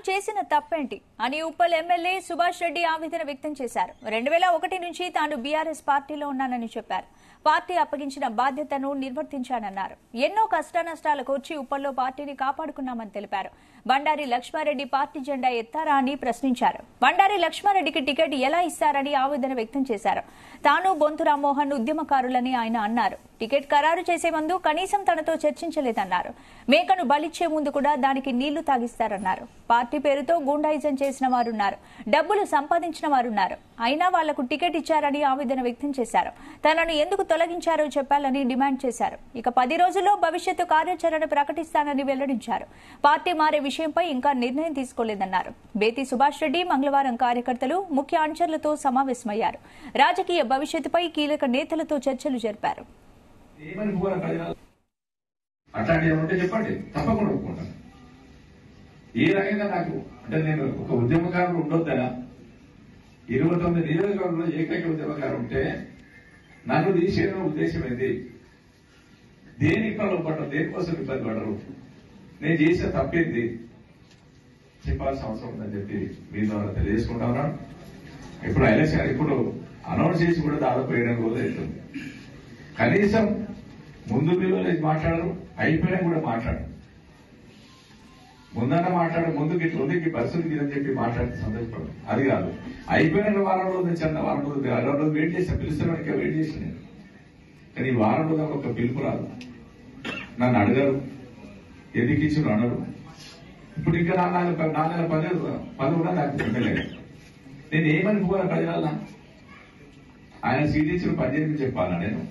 చేసిన తప్పేంటి అని ఉప్పల్ ఎమ్మెల్యే సుభాష్ రెడ్డి ఆవేదన వ్యక్తం చేశారు రెండు వేల ఒకటి నుంచి తాను బీఆర్ఎస్ పార్టీలో ఉన్నానని చెప్పారు పార్టీ అప్పగించిన బాధ్యతను నిర్వర్తించానన్నారు ఎన్నో కష్టనష్టాలకు వచ్చి ఉప్పల్లో పార్టీని కాపాడుకున్నామని తెలిపారు బండారి లక్ష్మారెడ్డి పార్టీ జెండా ఎత్తారా అని ప్రశ్నించారు బండారి లక్ష్మారెడ్డికి టికెట్ ఎలా ఇస్తారని ఆవేదన వ్యక్తం చేశారు తాను బొంతు రామ్మోహన్ ఉద్యమకారులని ఆయన అన్నారు టికెట్ ఖరారు చేసే ముందు కనీసం తనతో చర్చించలేదన్నారు మేకను బలిచ్చే ముందు కూడా దానికి నీళ్లు తాగిస్తారన్నారు పార్టీ పేరుతో గూండాయిజం చేసిన వారున్నారు డబ్బులు సంపాదించిన వారున్నారు అయినా వాళ్లకు టికెట్ ఇచ్చారని ఆవేదన వ్యక్తం చేశారు తనను ఎందుకు తొలగించారో చెప్పాలని డిమాండ్ చేశారు ఇక పది రోజుల్లో భవిష్యత్తు కార్యాచరణ ప్రకటిస్తానని వెల్లడించారు పార్టీ మారే విషయంపై ఇంకా నిర్ణయం తీసుకోలేదన్నారు బేతి సుభాష్ రెడ్డి మంగళవారం కార్యకర్తలు ముఖ్య అంచర్లతో సమావేశమయ్యారు రాజకీయ భవిష్యత్తుపై కీలక నేతలతో చర్చలు జరిపారు ఏమని పోరా ప్రజలు అట్లాంటి ఏమైనా ఉంటే చెప్పండి తప్పకుండా ఒప్పుకుంటాను ఏ రకంగా నాకు అంటే నేను ఒక ఉద్యమకారుడు ఉండొద్దనా ఇరవై తొమ్మిది నియోజకవర్గంలో ఏకైక ఉద్యమకారు ఉంటే నన్ను తీసేయడం ఉద్దేశం ఏంది దేనికి పడరు దేనికోసం ఇబ్బంది పడరు నేను చేసే తప్పేంది చెప్పాల్సిన అవసరం ఉందని చెప్పి మీ ద్వారా తెలియజేసుకుంటా ఉన్నాను ఇప్పుడు ఎలక్షన్ ఇప్పుడు అనౌన్స్ చేసి కూడా దాదాపు ఏడు రోజులు అవుతుంది కనీసం ముందు పిల్లలు మాట్లాడరు అయిపోయినా కూడా మాట్లాడరు ముందన్న మాట్లాడ ముందుకి ఇట్లా ఉంది ఈ పరిస్థితి అని చెప్పి మాట్లాడితే సంతోషపడదు అది కాదు అయిపోయిన వారం రోజుల నుంచి అన్న వారం రోజులు కాదు. వారం రోజులు వెయిట్ చేసా పిలుస్తున్నా ఇంకా వెయిట్ చేసిన నేను కానీ ఈ వారం రోజులు ఒక పిలుపు రాదు నన్ను అడగరు ఎందుకు ఇచ్చిన అనరు ఇప్పుడు ఇంకా నా నాలుగు నాలుగు నెలల పది పది కూడా నాకు ఉండలేదు నేను ఏమని పోరా ప్రజల ఆయన సీట్ ఇచ్చిన పద్దెనిమిది చెప్పాలా నేను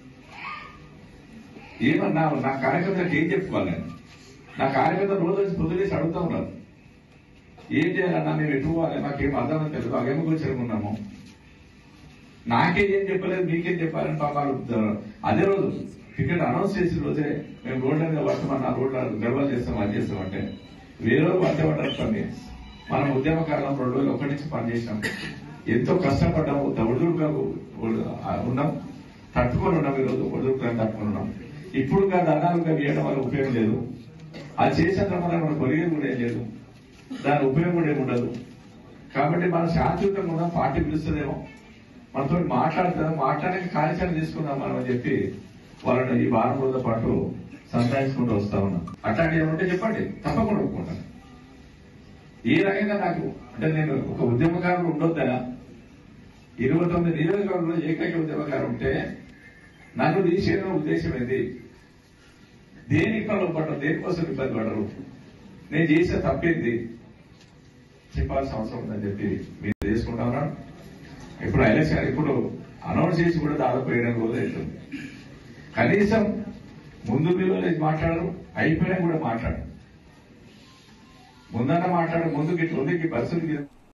ఏమన్నా నా కార్యకర్తలకు ఏం చెప్పుకోవాలి నేను నా కార్యకర్త రోజు వచ్చి పొద్దులేసి అడుగుతా ఉన్నారు ఏం చేయాలన్నా మేము ఎటు పోవాలి మాకేం అర్థం తెలియదు అవేమో గురించి ఉన్నాము నాకే ఏం చెప్పలేదు మీకేం చెప్పాలని పాపాలు అదే రోజు టికెట్ అనౌన్స్ చేసిన రోజే మేము రోడ్ల మీద పడతామన్నా రోడ్ల గర్వాలు చేస్తాం అది చేస్తాం అంటే వేరే రోజు పడితే పడ్డారు మనం ఉద్యమకాలం రెండు రోజులు ఒకటి నుంచి పనిచేసినాం ఎంతో కష్టపడ్డాము ఒడిదుడుగా ఉన్నాం తట్టుకొని ఉన్నాం ఈరోజు ఒడిదుడుగా తట్టుకొని ఉన్నాం ఇప్పుడు కాదు అనాలుగా వేయడం వల్ల ఉపయోగం లేదు అది చేసిన మనం మనకు ఒరిగేది కూడా ఏం లేదు దాని ఉపయోగం కూడా ఏమి ఉండదు కాబట్టి మనం శాంతియుతంగా ఉన్నాం పార్టీ పిలుస్తుందేమో మనతో మాట్లాడుతుందాం మాట్లాడడానికి కార్యాచరణ తీసుకుందాం మనం అని చెప్పి వాళ్ళని ఈ వారం రోజుల పాటు సంతాయించుకుంటూ వస్తా ఉన్నాం అట్లాంటి ఏమంటే చెప్పండి తప్పకుండా ఒప్పుకుంటాను ఏ రకంగా నాకు అంటే నేను ఒక ఉద్యమకారుడు ఉండొద్దనా ఇరవై తొమ్మిది నియోజకవర్గంలో ఏకైక ఉద్యమకారు ఉంటే నన్ను తీసేయడం ఉద్దేశం ఏంది దేనికి పడరు దేనికోసం ఇబ్బంది పడరు నేను చేసే తప్పేంది చెప్పాల్సిన అవసరం ఉందని చెప్పి మీరు చేసుకుంటా ఉన్నాను ఇప్పుడు ఎలక్షన్ ఇప్పుడు అనౌన్స్ చేసి కూడా దాదాపు ఏడు రోజులు అవుతుంది కనీసం ముందు పిల్లలు మాట్లాడరు అయిపోయినా కూడా మాట్లాడరు ముందన్న మాట్లాడరు ముందుకి ఇట్లా ఉంది ఈ పరిస్థితి